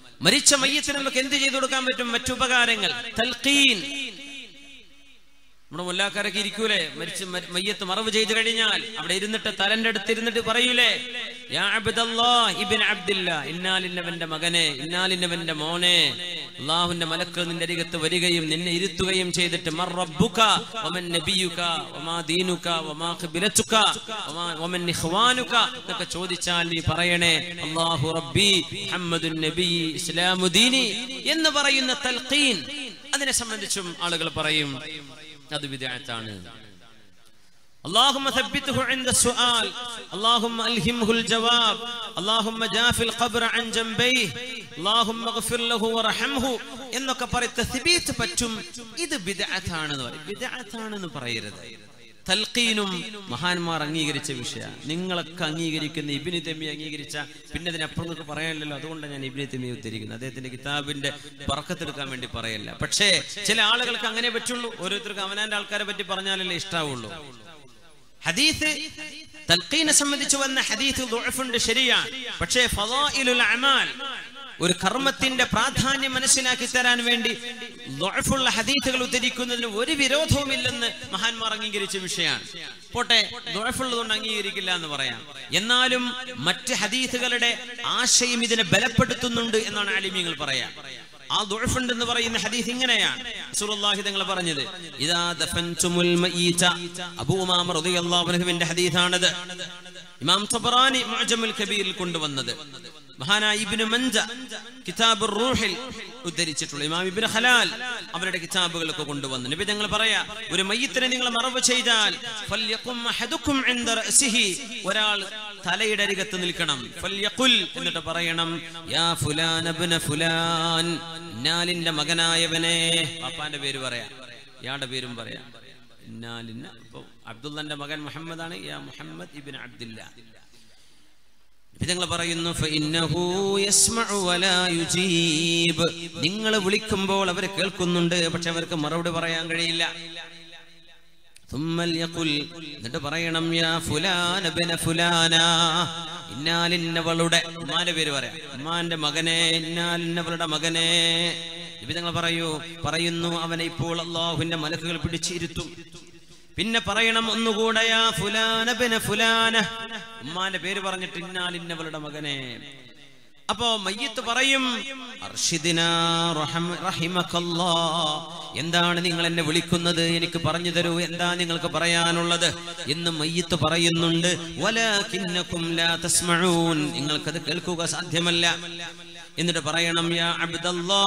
മരിച്ച മയ്യത്തിന് നമുക്ക് എന്ത് ചെയ്തു കൊടുക്കാൻ പറ്റും മറ്റുപകാരങ്ങൾ തൽഖീൻ നമ്മുടെ മുല്ലാക്കാരൊക്കെ ഇരിക്കൂലേ മരിച്ച് മ- മയ്യത്ത് മറവ് ചെയ്തു കഴിഞ്ഞാൽ അവിടെ ഇരുന്നിട്ട് തലന്റെ അടുത്ത് ഇരുന്നിട്ട് പറയൂലേ യാ അബ്ദല്ലാ ഇബ്ൻ അബ്ദില്ല ഇന്നാലിന്നവന്റെ മകനെ ഇന്നാലിന്നവന്റെ മോനെ അള്ളാഹുവിന്റെ മലക്ക് നിന്റെ അരികത്ത് വരികയും നിന്നെ ഇരുത്തുകയും ചെയ്തിട്ട് മർ റബ്ബുക വമൻ നബിയുക വമാ ദീനുക വമാ ഖിബ്ലതുക വമാ വമൻ ഇഖ്വാനുക എന്നൊക്കെ ചോദിച്ചാൽ നീ പറയണേ അല്ലാഹു റബ്ബി മുഹമ്മദുൻ നബി ഇസ്ലാമു ദീനി എന്ന് പറയുന്ന തൽഖീൻ അതിനെ സംബന്ധിച്ചും ആളുകൾ പറയും അത് വിദഗ്ധാണ് اللهم ثبته عند السؤال اللهم ألهمه الجواب اللهم جاف القبر عن جنبيه اللهم اغفر له ورحمه എന്നൊക്കെ പറയും തസ്ബീത്ത് പറ്റും ഇത് ബിദ്അത്താണെന്ന് പറയും ബിദ്അത്താണെന്ന് പറയരുത് തൽഖീനും മഹാന്മാർ അംഗീകരിച്ച വിഷയ നിങ്ങളൊക്കെ അംഗീകരിക്കുന്ന ഇബിനി തെമ്മി അംഗീകരിച്ച പിന്നെ അതിനപ്പുറം നിങ്ങൾക്ക് പറയാനില്ലല്ലോ അതുകൊണ്ടാണ് ഞാൻ ഇബിനി തെമ്മി ഉദ്ധരിക്കുന്നത് അദ്ദേഹത്തിന്റെ കിതാബിന്റെ പറക്കത്തെടുക്കാൻ വേണ്ടി പറയല്ല പക്ഷേ ചില ആളുകൾക്ക് അങ്ങനെ പറ്റുള്ളൂ ഓരോരുത്തർക്ക് അവനാന്റെ ആൾക്കാരെ പറ്റി പറഞ്ഞാലല്ലേ ഇഷ്ടാവുള്ളൂ ഹദീസ് തൽഖീനെ സംബന്ധിച്ച് വന്ന ഹദീസ് ദുഅഫുണ്ട് ശരിയാണ് പക്ഷേ ഫളായിലുൽ അമാൽ ഒരു കർമ്മത്തിന്റെ പ്രാധാന്യം മനസ്സിലാക്കി തരാൻ വേണ്ടി ദുഅഫുള്ള ഹദീസുകൾ ഉദ്ധരിക്കുന്നതിന് ഒരു വിരോധവുമില്ലെന്ന് മഹാന്മാർ അംഗീകരിച്ച വിഷയമാണ് പോട്ടെ ദുഅഫുള്ളതുകൊണ്ട് അംഗീകരിക്കില്ല എന്ന് പറയാം എന്നാലും മറ്റ് ഹദീസുകളുടെ ആശയം ഇതിനെ ബലപ്പെടുത്തുന്നുണ്ട് എന്നാണ് അലിമ്യങ്ങൾ പറയാം ആ ദുഅഫുണ്ട് എന്ന് പറയുന്ന ഹദീസ് ഇങ്ങനെയാണ് റസൂലുള്ളാഹി തങ്ങൾ പറഞ്ഞത് ഇദാ ദഫൻതുമുൽ മയീത അബൂ ഉമാമ റളിയല്ലാഹു അൻഹുവിന്റെ ഹദീസാണത് ഇമാം തബറാനി മുഅ്ജമുൽ കബീറിൽ കൊണ്ടുവന്നത് മഹാനായ ഇബ്നു മൻജ കിതാബുർ റൂഹിൽ ഉദ്ധരിച്ചിട്ടുള്ള ഇമാം ഇബ്നു ഹലാൽ അവരുടെ കിതാബുകളൊക്കെ കൊണ്ടുവന്നു നബി തങ്ങൾ പറയാ ഒരു മയ്യത്തിനെ നിങ്ങൾ മറവ് ചെയ്താൽ ഫൽയഖും അഹദുക്കും ഇൻദ റഅസിഹി ഒരാൾ തലയുടെ അരികത്ത് നിൽക്കണം ഫൽയഖുൽ എന്നിട്ട് പറയണം യാ ഫുലാൻ ഇബ്ന ഫുലാൻ ഇന്നാലിന്റെ മകനായവനെ പാപ്പാന്റെ പേര് പറയാം ഇയാളുടെ പേരും പറയാം ഇന്നാലിന്ന ഇപ്പൊ അബ്ദുള്ളന്റെ മകൻ മുഹമ്മദാണ് യാ മുഹമ്മദ് ഇബ്ൻ അബ്ദുല്ല വിധങ്ങൾ പറയുന്നു ഫഇന്നഹു യസ്മഉ വലാ യുജീബ് നിങ്ങൾ വിളിക്കുമ്പോൾ അവർ കേൾക്കുന്നുണ്ട് പക്ഷെ അവർക്ക് മറുപടി പറയാൻ കഴിയില്ല ثم ليقل എന്നിട്ട് പറയണം യാ ഫുലാന ബിന ഫുലാന ഇന്നാലിന്നവളുടെ ഉമ്മാന്റെ പേര് പറയാം ഉമ്മാന്റെ മകനെ ഇന്നാലിന്നവളുടെ മകനെ വിധങ്ങൾ പറയൂ പറയുന്നു അവനെ ഇപ്പോൾ അള്ളാഹുവിന്റെ മലക്കുകൾ പിടിച്ചിരുത്തും പിന്നെ പറയണം ഒന്നുകൂടെ യാ ഫുലാന ബിന ഫുലാന ഉമ്മാന്റെ പേര് പറഞ്ഞിട്ട് ഇന്നാലിന്നവളുടെ മകനെ അപ്പോ മയ്യത്ത് പറയും അർഷിദിനാ റഹമ- റഹിമക്കല്ലാ. എന്താണ് നിങ്ങൾ എന്നെ വിളിക്കുന്നത് എനിക്ക് പറഞ്ഞു തരൂ എന്താ നിങ്ങൾക്ക് പറയാനുള്ളത് എന്ന് മയ്യത്ത് പറയുന്നുണ്ട് വലാകിന്നകും ലാ തസ്മഊൻ നിങ്ങൾക്കത് കേൾക്കുക സാധ്യമല്ല എന്നിട്ട് പറയണം യാ അബ്ദല്ലാ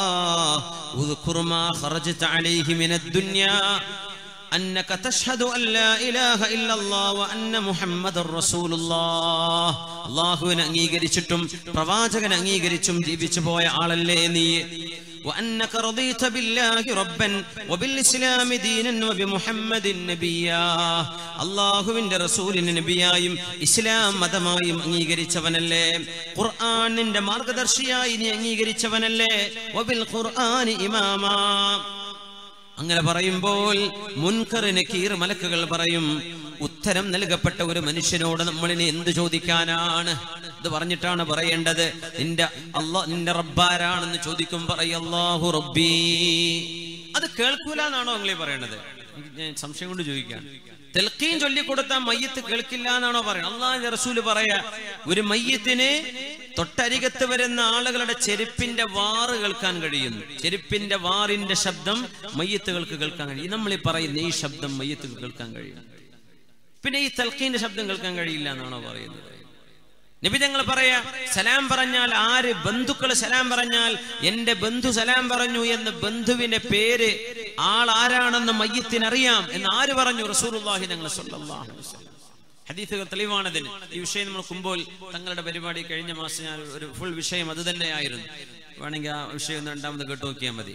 ഉദ്കുർ മാ ഖറജ്ത അലൈഹി മിനദ് ദുനിയാ أنك تشهد أن لا إله إلا الله وأن محمد رسول الله അള്ളാഹുവിനെ അംഗീകരിച്ചിട്ടും പ്രവാചകൻ അംഗീകരിച്ചും ജീവിച്ചു പോയ ആളല്ലേ നീ وأنك رضيت بالله ربا وبالإسلام دينا وبمحمد نبيا അള്ളാഹുവിന്റെ റസൂലിന് നബിയായും ഇസ്ലാം മതമായും അംഗീകരിച്ചവനല്ലേ ഖുർആനിന്റെ മാർഗദർശിയായി നീ അംഗീകരിച്ചവനല്ലേ വബിൽ ഖുർആനി ഇമാമാ അങ്ങനെ പറയുമ്പോൾ മുൻകർ നക്കീർ മലക്കുകൾ പറയും ഉത്തരം നൽകപ്പെട്ട ഒരു മനുഷ്യനോട് നമ്മളിനി എന്ത് ചോദിക്കാനാണ് ഇത് പറഞ്ഞിട്ടാണ് പറയേണ്ടത് നിന്റെ അള്ളാ നിന്റെ റബ്ബാരാണെന്ന് ചോദിക്കും പറയല്ലാഹു റബ്ബീ അത് കേൾക്കൂല എന്നാണോ നിങ്ങൾ പറയണത് എനിക്ക് ഞാൻ സംശയം കൊണ്ട് ചോദിക്കാം തെൽക്കീൻ ചൊല്ലിക്കൊടുത്താൽ മയ്യത്ത് കേൾക്കില്ല എന്നാണോ പറയുന്നത് അള്ളാഹ് റസൂല് പറയാ ഒരു മയ്യത്തിന് തൊട്ടരികത്ത് വരുന്ന ആളുകളുടെ ചെരുപ്പിന്റെ വാറ് കേൾക്കാൻ കഴിയുന്നു ചെരുപ്പിന്റെ വാറിന്റെ ശബ്ദം മയ്യത്തുകൾക്ക് കേൾക്കാൻ കഴിയും നമ്മൾ ഈ പറയുന്ന ഈ ശബ്ദം മയ്യത്തുകൾ കേൾക്കാൻ കഴിയും പിന്നെ ഈ തൽക്കീന്റെ ശബ്ദം കേൾക്കാൻ കഴിയില്ല എന്നാണോ പറയുന്നത് നബി തങ്ങൾ പറയാ സലാം പറഞ്ഞാൽ ആര് ബന്ധുക്കൾ സലാം പറഞ്ഞാൽ എന്റെ ബന്ധു സലാം പറഞ്ഞു എന്ന് ബന്ധുവിന്റെ പേര് ആൾ ആരാണെന്ന് മയ്യത്തിനറിയാം എന്ന് ആര് പറഞ്ഞു റസൂലുള്ളാഹി തങ്ങൾ സ്വല്ലല്ലാഹു അലൈഹി വസല്ലം ഹദീസുകൾ തെളിവാണതിന് ഈ വിഷയം നമ്മൾ കുമ്പോൾ തങ്ങളുടെ പരിപാടി കഴിഞ്ഞ മാസം ഞാൻ ഒരു ഫുൾ വിഷയം അത് തന്നെയായിരുന്നു വേണമെങ്കിൽ ആ വിഷയം ഒന്ന് രണ്ടാമത് കേട്ടു നോക്കിയാൽ മതി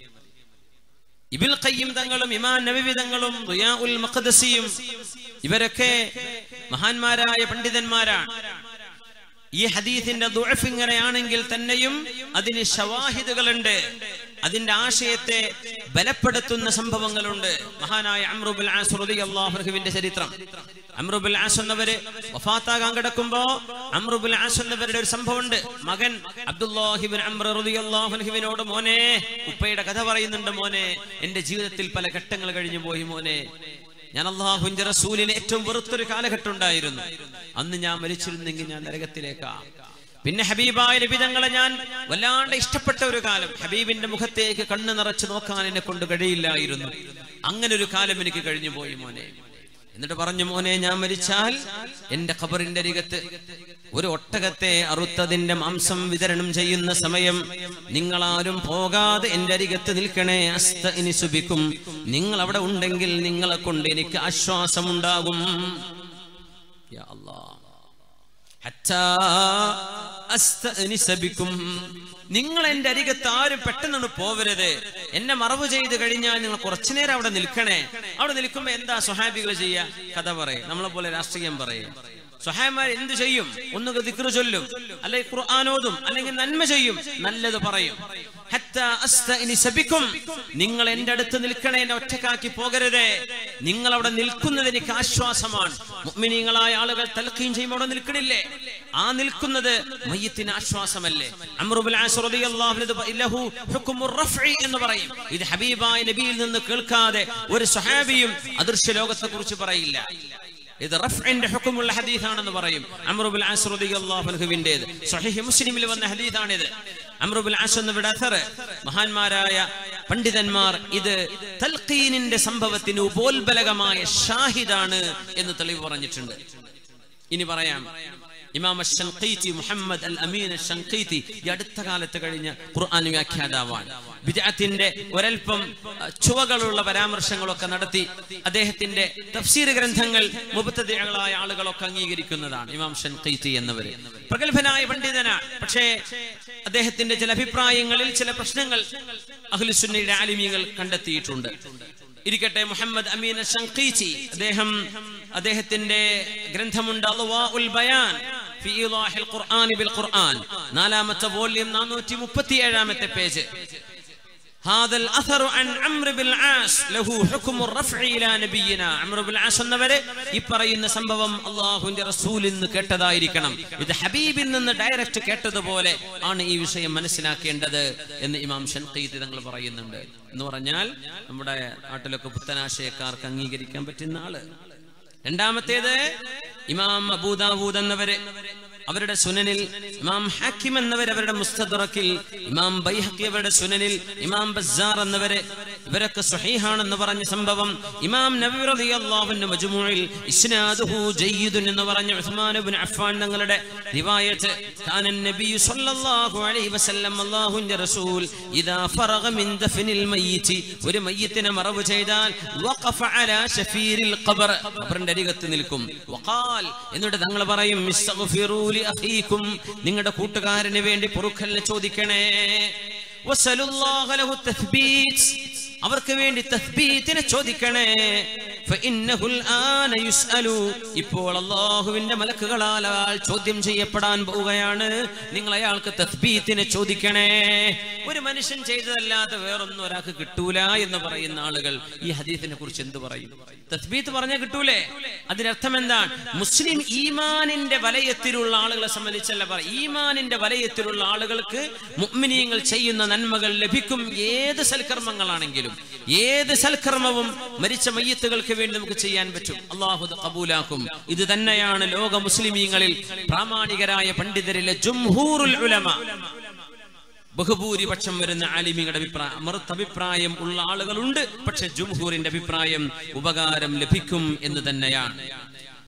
ഇബിൽ ഖയ്യിം തങ്ങളും ഇമാൻ നബവി തങ്ങളും റിയാഉൽ മഖ്ദസിയും ഇവരൊക്കെ മഹാന്മാരായ പണ്ഡിതന്മാരാണ് ഈ ഹദീസിന്റെ ദുഅഫ് ഇങ്ങനെയാണെങ്കിൽ തന്നെയും അതിന് ഷവാഹിദുകളുണ്ട് അതിന്റെ ആശയത്തെ ബലപ്പെടുത്തുന്ന സംഭവങ്ങളുണ്ട് മഹാനായ അമ്രുബുൽ ആസ് റളിയല്ലാഹു അൻഹുവിന്റെ ചരിത്രം അമ്രുബുൽ ആസ് എന്നവര് വഫാത്താകാൻ കിടക്കുമ്പോ അമ്രുബുൽ ആസ് എന്നവരുടെ ഒരു സംഭവമുണ്ട് മകൻ അബ്ദുല്ലാഹിബിൻ അമ്ര റളിയല്ലാഹു അൻഹുവിനോട് മോനെ ഉപ്പയുടെ കഥ പറയുന്നുണ്ട് മോനെ എന്റെ ജീവിതത്തിൽ പല ഘട്ടങ്ങൾ കഴിഞ്ഞു പോയി മോനെ ഞാൻ അള്ളാഹുവിന്റെ റസൂലിന് ഏറ്റവും വെറുത്തൊരു കാലഘട്ടം ഉണ്ടായിരുന്നു അന്ന് ഞാൻ മരിച്ചിരുന്നെങ്കിൽ ഞാൻ നരകത്തിലേക്കാ പിന്നെ ഹബീബായ നബിതങ്ങളെ ഞാൻ വല്ലാണ്ട് ഇഷ്ടപ്പെട്ട ഒരു കാലം ഹബീബിന്റെ മുഖത്തേക്ക് കണ്ണ് നിറച്ച് നോക്കാൻ എന്നെ കൊണ്ട് കഴിയില്ലായിരുന്നു അങ്ങനെ ഒരു കാലം എനിക്ക് കഴിഞ്ഞു പോയി മോനെ എന്നിട്ട് പറഞ്ഞു മോനെ ഞാൻ മരിച്ചാൽ എന്റെ ഖബറിന്റെ അരികത്ത് ഒരു ഒട്ടകത്തെ അറുത്തതിന്റെ മാംസം വിതരണം ചെയ്യുന്ന സമയം നിങ്ങളാരും പോകാതെ എന്റെ അരികത്ത് നിൽക്കണേ അസ്ത ഇനി സുബിക്കും നിങ്ങൾ അവിടെ ഉണ്ടെങ്കിൽ നിങ്ങളെ കൊണ്ട് എനിക്ക് ആശ്വാസമുണ്ടാകും യാ അല്ലാഹ് ഹത്താ അസ്തഅനിസ ബിക്കും. നിങ്ങൾ എന്റെ അരികത്ത് ആരും പെട്ടെന്നൊന്ന് പോവരുത് എന്നെ മറവ് ചെയ്ത് കഴിഞ്ഞാൽ നിങ്ങൾ കുറച്ചു നേരം അവിടെ നിൽക്കണേ അവിടെ നിൽക്കുമ്പോ എന്താ സ്വഹാബികൾ ചെയ്യാ കഥ പറയും നമ്മളെ പോലെ രാഷ്ട്രീയം പറയും സ്വഹാബിമാർ എന്ത് ചെയ്യും ഒന്ന് ദിക്റ് ചൊല്ലും അല്ലെങ്കിൽ ഖുർആാനോതും അല്ലെങ്കിൽ നന്മ ചെയ്യും നല്ലത് പറയും ഹത്താ അസ്തഅനിസ ബിക്കും. നിങ്ങൾ എന്റെ അടുത്ത് നിൽക്കണേ എന്നെ ഒറ്റക്കാക്കി പോകരുതേ നിങ്ങൾ അവിടെ നിൽക്കുന്നത് എനിക്ക് ആശ്വാസമാണ് മുഅ്മിനീങ്ങളായ ആളുകൾ തൽക്കീം ചെയ്യുമ്പോൾ അവിടെ നിൽക്കണില്ലേ ആ നിൽക്കുന്നത് മയ്യത്തിന് ആശ്വാസമല്ലേ അമ്രുബുൽ ആസ് റളിയല്ലാഹു അൻഹു ഇത് ലഹു ഹുക്മുർ റഫ്ഇ എന്ന് പറയും ഇത് ഹബീബായ നബിയിൽ നിന്ന് കേൾക്കാതെ ഒരു സ്വഹാബിയും അദൃശ്യ ലോകത്തെ കുറിച്ച് പറയില്ല ഇത് റഫ്ഇന്റെ ഹുക്കുമുള്ള ഹദീസാണെന്ന് പറയും അമ്രുബുൽ ആസ് റളിയല്ലാഹു അൻഹുവിന്റേത് സ്വഹീഹ് മുസ്ലിമിൽ വന്ന ഹദീസാണിത് അമ്രുബുൽ ആസ് എന്നവിടെ അഥർ മഹാന്മാരായ പണ്ഡിതന്മാർ ഇത് തൽഖീനിന്റെ സംഭവത്തിന് ഉപോത്ബലകമായ ഷാഹിദാണ് എന്ന് തെളിവ് പറഞ്ഞിട്ടുണ്ട് ഇനി പറയാം ഇമാം അഷ്ശൻഖീതി മുഹമ്മദ് അൽ അമീൻ അഷ്ശൻഖീതി ഈ അടുത്ത കാലത്ത് കഴിഞ്ഞ ഖുർആൻ വ്യാഖ്യാതാവാണ് ബിദ്അത്തിന്റെ ഒരൽപ്പം അഹ്, ചുവകളുള്ള പരാമർശങ്ങളൊക്കെ നടത്തി അദ്ദേഹത്തിന്റെ തഫ്സീർ ഗ്രന്ഥങ്ങൾ മുബത്തദികളായ ആളുകളൊക്കെ അംഗീകരിക്കുന്നതാണ് ഇമാം ഷൻഖീതി എന്നവര് പ്രഗത്ഭനായ പണ്ഡിതനാണ് പക്ഷേ അദ്ദേഹത്തിന്റെ ചില അഭിപ്രായങ്ങളിൽ ചില പ്രശ്നങ്ങൾ അഖിലുസുന്നയുടെ ആലിമീങ്ങൾ കണ്ടെത്തിയിട്ടുണ്ട് ഇരിക്കട്ടെ മുഹമ്മദ് അമീൻ ഷങ്കീച്ചി അദ്ദേഹം അദ്ദേഹത്തിന്റെ ഗ്രന്ഥമുണ്ട് അദ്വാഉൽ ബയാൻ ഫി ഈളാഹിൽ ഖുർആൻ ബിൽ ഖുർആൻ നാലാമത്തെ വോള്യം 437ാമത്തെ പേജ് هذا الأثر عن عمرو بن العاص له حكم الرفع إلى نبينا عمرو بن العاص എന്നവരെ ഈ പറയുന്ന സംഭവം അള്ളാഹുവിന്റെ റസൂലിൽ നിന്ന് കേട്ടതായിരിക്കണം ഇത് ഹബീബിൽ നിന്ന് ഡയറക്റ്റ് കേട്ടതുപോലെ ആണ് ഈ വിഷയം മനസ്സിലാക്കേണ്ടത് എന്ന് ഇമാം ഷൻഖീത്ത് തങ്ങൾ പറയുന്നുണ്ട് എന്ന് പറഞ്ഞാൽ നമ്മുടെ നാട്ടിലൊക്കെ പുത്തനാശയക്കാർക്ക് അംഗീകരിക്കാൻ പറ്റുന്ന ആള് രണ്ടാമത്തേത് ഇമാം അബൂദാവൂദ് എന്നവര് അവരുടെ സുനനിൽ ഇമാം ഹാക്കിം എന്നവർ അവരുടെ മുസ്തദറക്കിൽ ഇമാം ബൈഹക്കി അവരുടെ സുനനിൽ ഇമാം ബസാർ എന്നവര് ഇവരൊക്കെ സ്വഹീഹാണെന്ന് പറഞ്ഞ സംഭവം ഇമാം നബി റളിയല്ലാഹുവിന്റെ മജ്മുഇൽ ഇസ്നാദുഹു ജയ്യിദുൻ എന്ന് പറഞ്ഞ ഉസ്മാൻ ഇബ്നു അഫ്ഫാൻ തങ്ങളുടെ റിവായത്ത് കാന നബി സല്ലല്ലാഹു അലൈഹി വസല്ലം അല്ലാഹുവിന്റെ റസൂൽ ഇദാ ഫറഗ മിൻ ദഫനിൽ മയ്യിത്ത് ഒരു മയ്യിത്തിനെ മറവ് ചെയ്താൽ വഖഫ അലാ ശഫീരിൽ ഖബർ ഖബറിന്റെ അരികത്ത് നിൽക്കും വഖാൽ എന്നിട്ട് തങ്ങൾ പറയും ഇസ്തഗ്ഫിറൂ ലി അഖീകും നിങ്ങളുടെ കൂട്ടുകാരന് വേണ്ടി പൊറുക്കലിനെ ചോദിക്കണേ വസലുല്ലാഹ ലഹു തസ്ബീത് അവർക്ക് വേണ്ടി തസ്ബീത്തിനെ ചോദിക്കണേ ഫഇന്നഹുൽ ആന യുസ്അലു ഇപ്പോൾ അല്ലാഹുവിന്റെ മലക്കുകളാൽ അയാൾ ചോദ്യം ചെയ്യപ്പെടാൻ പോവുകയാണ് നിങ്ങൾ അയാൾക്ക് തസ്ബീത്തിനെ ചോദിക്കണേ ഒരു മനുഷ്യൻ ചെയ്തതല്ലാതെ വേറൊന്നും ഒരാൾക്ക് കിട്ടൂല എന്ന് പറയുന്ന ആളുകൾ ഈ ഹദീസിനെ കുറിച്ച് എന്ത് പറയും തസ്ബീത്ത് പറഞ്ഞാൽ കിട്ടൂലേ അതിനർത്ഥം എന്താണ് മുസ്ലിം ഈമാനിന്റെ വലയത്തിലുള്ള ആളുകളെ സംബന്ധിച്ചല്ല പറ ഈമാനിന്റെ വലയത്തിലുള്ള ആളുകൾക്ക് മുഅ്മിനീങ്ങൾ ചെയ്യുന്ന നന്മകൾ ലഭിക്കും ഏത് സൽക്കർമ്മങ്ങളാണെങ്കിലും ഏത് സൽക്കർമ്മവും മരിച്ച മയ്യത്തുകൾക്ക് വേണ്ടി നമുക്ക് ചെയ്യാൻ പറ്റും അള്ളാഹു അത് കബൂലാക്കും ഇത് തന്നെയാണ് ലോക മുസ്ലിമീങ്ങളിൽ പ്രാമാണികരായ പണ്ഡിതരിലെ ജുംഹൂറുൽ ഉലമ ബഹുഭൂരിപക്ഷം വരുന്ന ആലിമികളുടെ അഭിപ്രായം മറുത്ത അഭിപ്രായം ഉള്ള ആളുകളുണ്ട് പക്ഷെ ജുംഹൂറിന്റെ അഭിപ്രായം ഉപകാരം ലഭിക്കും എന്ന് തന്നെയാണ്